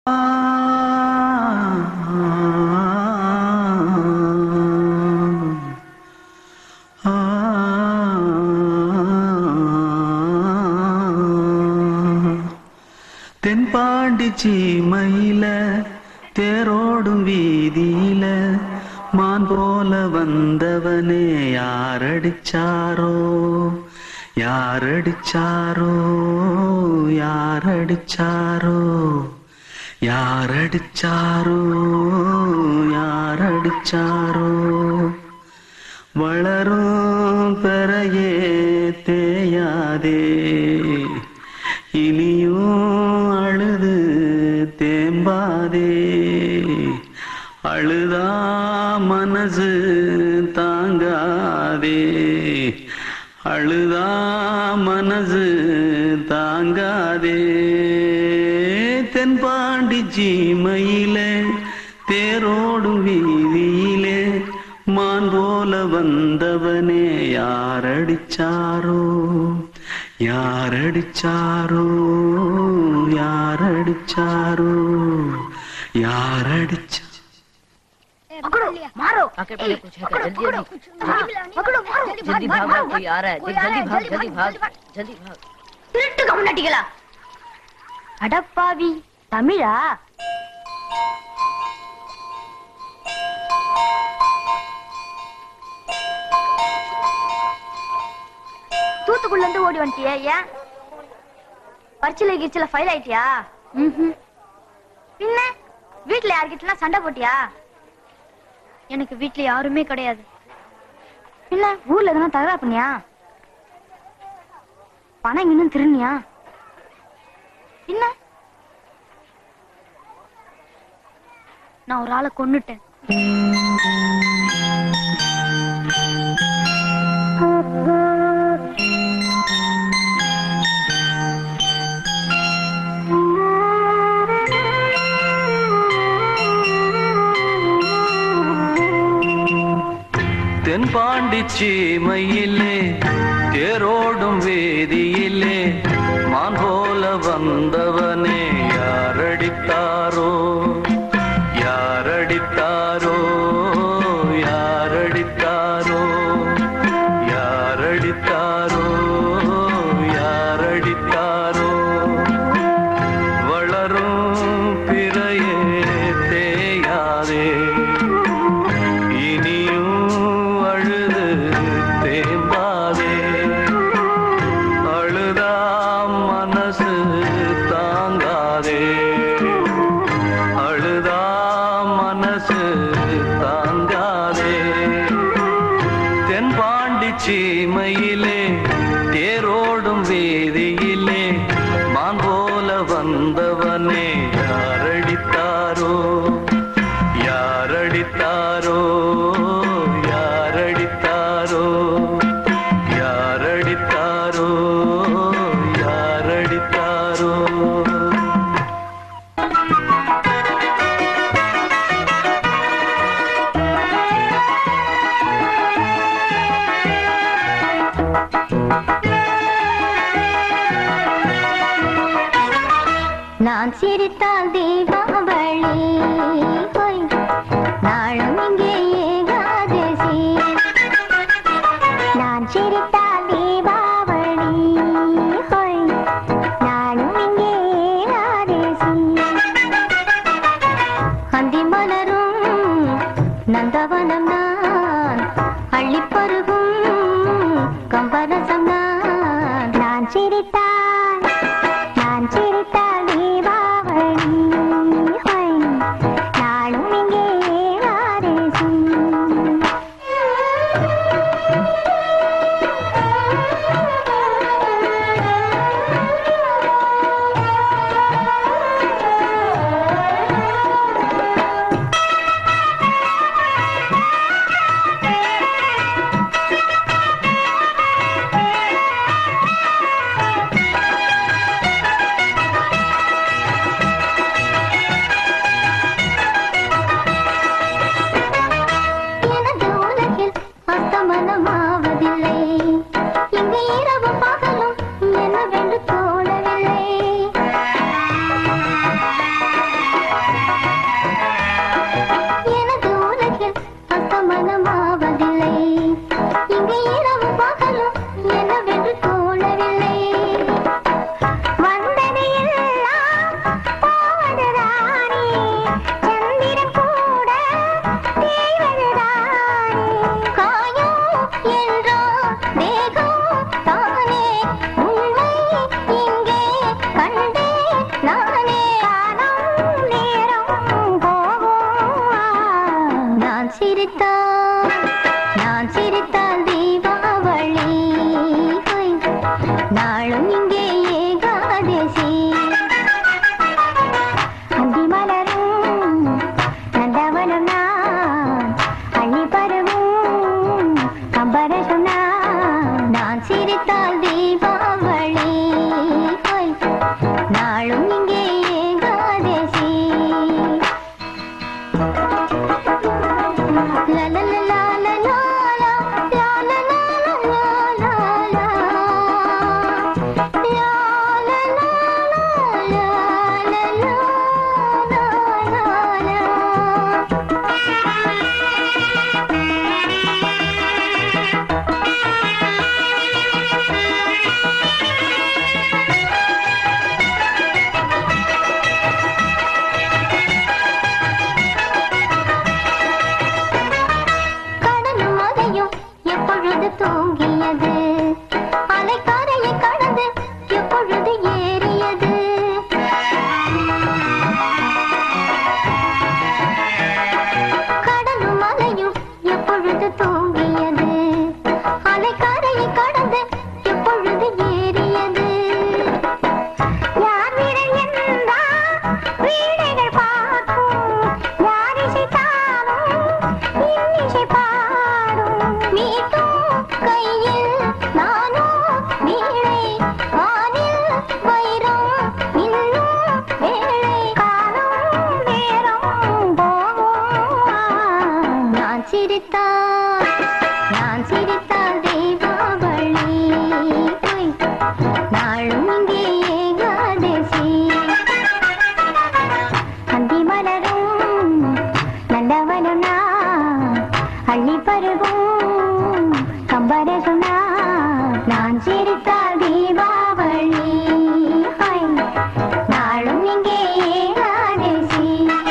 தென்பாண்டி சீமையில தேரோடும் வீதியில மான் போல வந்தவனே யாரடிச்சாரோ யாரடிச்சாரோ யாரடிச்சாரோ யாரடிச்சாரோ யாரடிச்சாரோ வளரும் பெறையே தேயாதே இனியும் அழுது தேம்பாதே அழுதா மனசு தாங்காதே அழுதா மனசு தாங்காதே தென்பாண்டி சீமையிலே தேரோடும் வீதியிலே மான் போல வந்தவனே யாரடிச்சாரோ யாரடிச்சாரோ யாரடிச்சாரோ யாரடிச்சா पकड़ो मारो आके पहले कुछ है क्या? जल्दी पकड़ो जल्दी पकड़ो मारो जल्दी भाग भाग कोई आ रहा है कोई जल्दी आ भाग रहा है, जल्दी भाग जल्दी भाग திருட்டு கம்முனாட்டிகளா அடப்பாவி தமிழா தூத்துக்குள்ள இருந்து ஓடி வந்துட்டியா ஏன் பரிச்சல கிரிச்சல ஃபைல் ஆயிட்டியா ம்ஹும். பின்ன வீட்ல யார்கிட்டலாம் சண்டை போட்டியா எனக்கு வீட்ல யாருமே கிடையாது பின்ன ஊர்ல எதனா தகராறு பண்ணியா பணம் இன்னும் திருநியா என்ன நான் ஒரு ஆளை கொன்னுட்டேன் தென்பாண்டி சீமையிலே தேரோடும் வேதியிலே மான் போல வந்தவனே யாரடித்தாரோ யாரடித்தாரோ யாரடித்தாரோ யாரடித்தாரோ யாரடித்தாரோ வளரும் பிறையே தேயாதே இனியும் அழுது தேம்பாதே அழுதா மனசு தாங்காதே அழுதா மனசு தாங்காதே தென்பாண்டி சீமையிலே தேரோடும் வேதியிலே மான் போல வந்தவனே யாரடித்தாரோ யாரடித்தாரோ யாரடித்தாரோ யாரடித்தாரோ யாரடித்தாரோ நான் சிரித்தால் தீபாவளி ஹோய். நாளும் இங்கே ஏகாதசி நான் சிரித்தால் தீபாவளி ஹோய். நாளும் இங்கே ஏகாதசி அந்தி மலரும் நந்தவனம் நான் அள்ளிப் பருகும் கம்பரசம் நான் நான் சிரித்தால் நான் சிரித்தால் தீபாவளி ஹோய். நாளும் இங்கே ஏகாதசி ஆ அள்ளி பருகும் கம்பரை சொன்னார் நான் சிரித்தால் தீபாவளி ஹாய். நாளும் இங்கே ஏகாதசி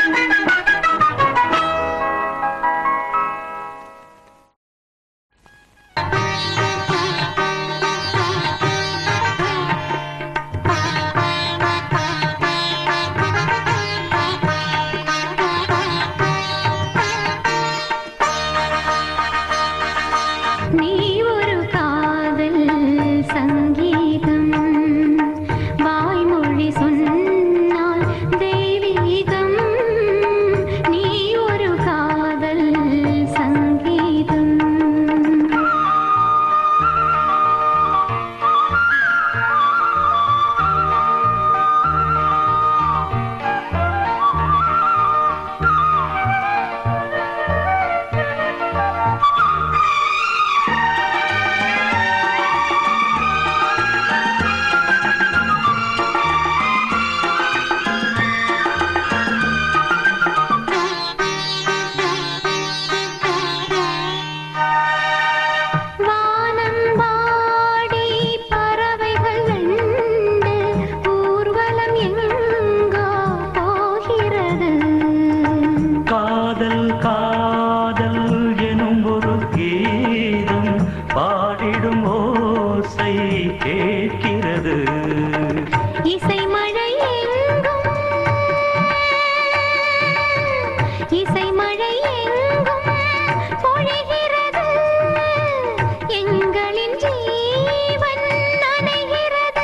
நீ ஒரு காதல் சங்கீதம் வாய்மொழி சொன்னால் தெய்வீகம் நீ ஒரு காதல் சங்கீதம் வானம்பாடி பறவைகள் கண்டு ஊர்வலம் எங்கோ போகிறது காதல் காதல் எனும் ஒரு கீதம் பாடிடும் ஓசை கேட்கிறது இசை மழை எங்கும் இசை மழை எங்கும் பொழிகிறது எங்களின் ஜீவன் நனைகிறது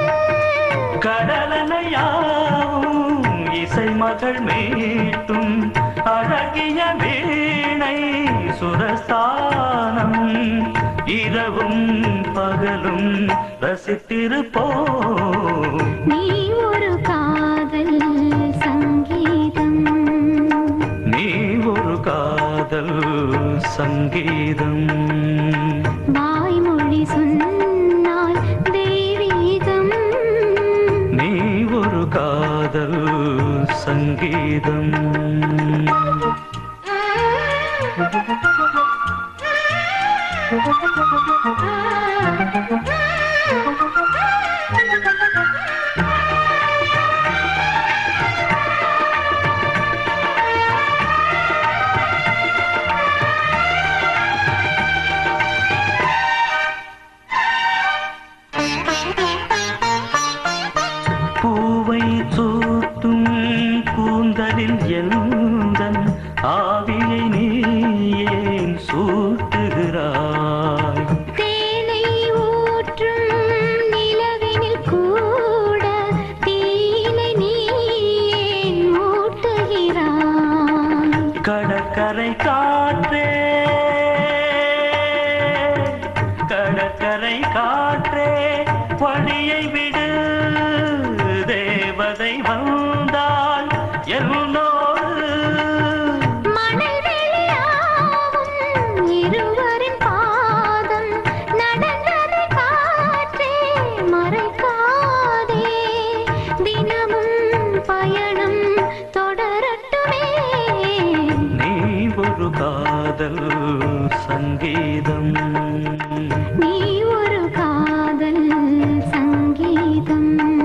கடலனையாவும் இசை மகள் மீட்டும் அழகிய வீணை சுரஸ்தானம் இரவும் பகலும் ரசித்திருப்போம் நீ ஒரு காதல் சங்கீதம் நீ ஒரு காதல் சங்கீதம் வாய்மொழி சொன்னால் தெய்வீகம் நீ ஒரு காதல் சங்கீதம் பூவை சூட்டும் கூந்தலில் எந்தன் ஆவியை நீ ஏன் சூட்டுகிறாய் தேனை ஊற்றும் நிலவினில் கூட தீனை நீ ஏன் மூட்டுகிறாய் கடற்கரை காற்றே கடற்கரை காற்றே வழியை விடு தேவதை வந்தால் என்னோடு மணல் வெளியாகும் இருவரின் பாதம் நடந்தது காற்றே மறைக்காதே தினமும் பயணம் தொடரட்டுமே நீ ஒரு காதல் சங்கீதம் நீ ஒரு காதல் சங்கீதம்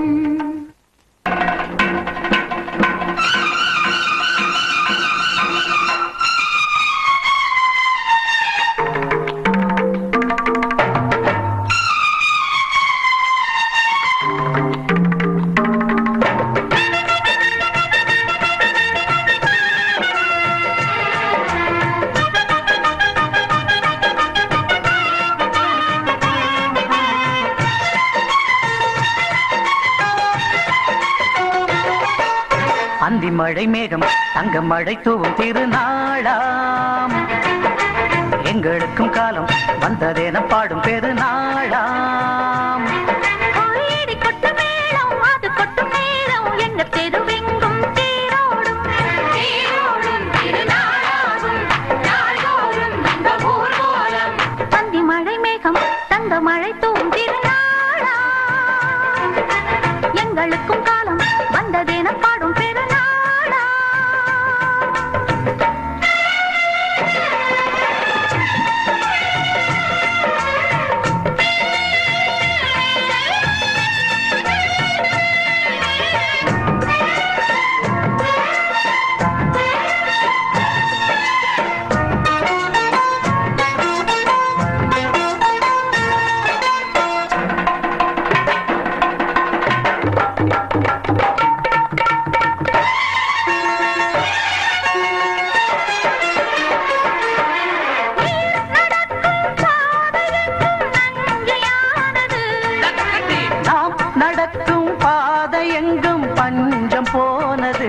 அந்தி மழை மேகம் தங்க மழை தூவும் திருநாளாம் எங்களுக்கும் காலம் வந்ததென பாடும் பெருநாளாம் கோயிடி கொட்டு மேளம் அது கொட்டு மேளம் எங்க தெருவெங்கும் தேரோடும் தேரோடும் திருநாளாகும் நாள்தோறும் இந்த ஊர்வலம் தந்தி மழை மேகம் தந்த மழை தூவும் திருநாளா எங்களுக்கும் காலம் வந்ததென பாடும் பெருநாளா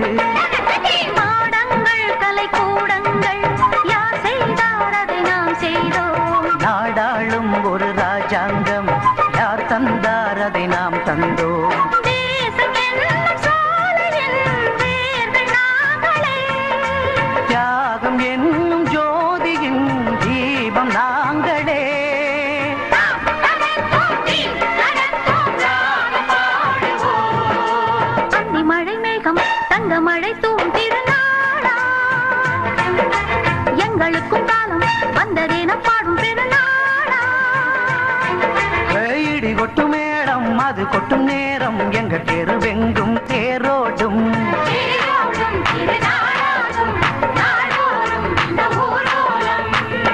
மாடங்கள் கலை கூடங்கள் யார் செய்தார் அதை நாம் செய்தோம் நாடாளும் ஒரு ராஜாங்கம் யார் தந்தார் அதை நாம் தந்தோம் தேசம் என்னும் சோலையின் வேர்கள் நாங்களே தியாகம் என்னும் ஜோதியின் தீபம் நாங்களே அந்தி மழை மேகம் தங்க மழை தூம் திருநாளா எங்களுக்கும் காலம் வந்ததேன பாடும் பெருநாளா இடி கொட்டும் மேடம் அது கொட்டும் நேரம் எங்க தெருவெங்கும் தேரோடும் தேரோடும் திருநாளாகும் நாடோறும் இந்த ஊரோரம்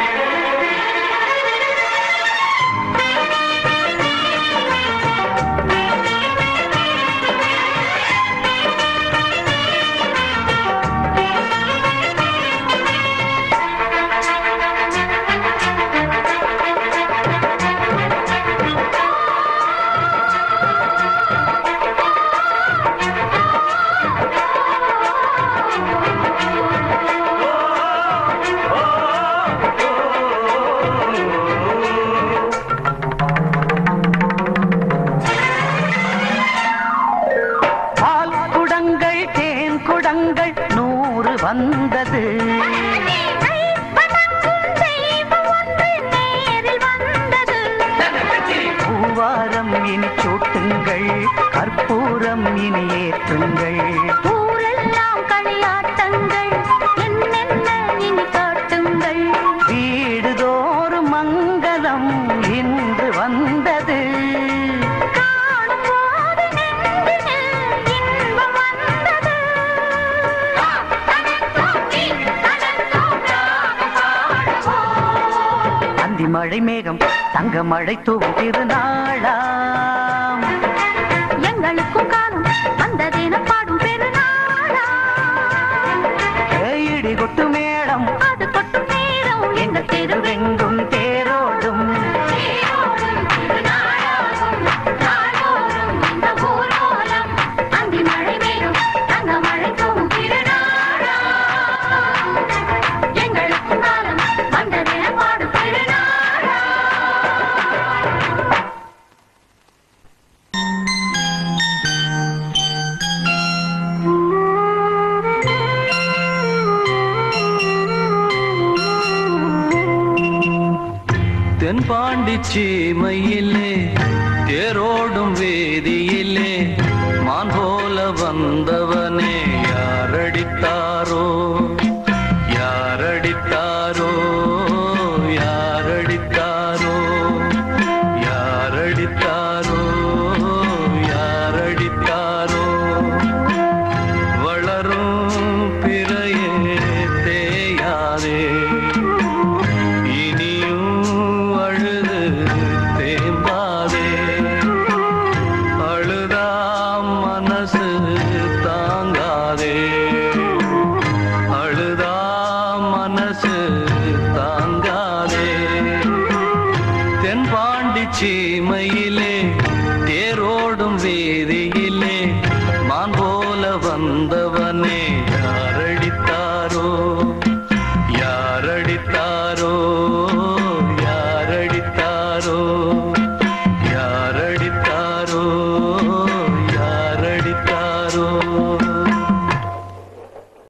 பால் குடங்கள் தேன் குடங்கள் நூறு வந்தது பூவாரம் இனி சூட்டுங்கள் கற்பூரம் இனி ஏற்றுங்கள் ஊரெல்லாம் களியாட்டங்கள் என்னென்ன இனி காட்டுங்கள் வீடுதோறும் மங்களம் இன்று வந்தது காணும் போது நெஞ்சினில் இன்பம் வந்தது அந்தி மழை மேகம் தங்க மழை தூவும் திருநாளாம் எங்களுக்கும் காலம் வந்ததென பாடும் பெருநாளா இடி கொட்டு மேடம் அது கொட்டும் நேரம் எங்கள் தெருவெங்கும் தெருவெங்கும் தேரோடும் தேரோடும் திருநாளாகும் நாடோறும் இந்த ஊரோலம் அந்தி மழை மேலும் தங்க மழை தூவும் திருநாளா எங்களுக்கும் காலம் வந்ததென பாடும் பெருநாளா தென்பாண்டி சீமையிலே தேரோடும் வேதியிலே மான் போல வந்தவனே யாரடித்தாரோ யாரடித்தாரோ யாரடித்தாரோ யாரடித்தாரோ யாரடித்தாரோ வளரும் பிறையே தேயாதே இனியும் அழுது தேம்பாதே அழுதா மனசு தாங்காதே அழுதா மனசு தாங்காதே தென்பாண்டி சீமையிலே தேரோடும் வேதியிலே மான் போல வந்தவனே யாரடித்தாரோ யாரடித்தாரோ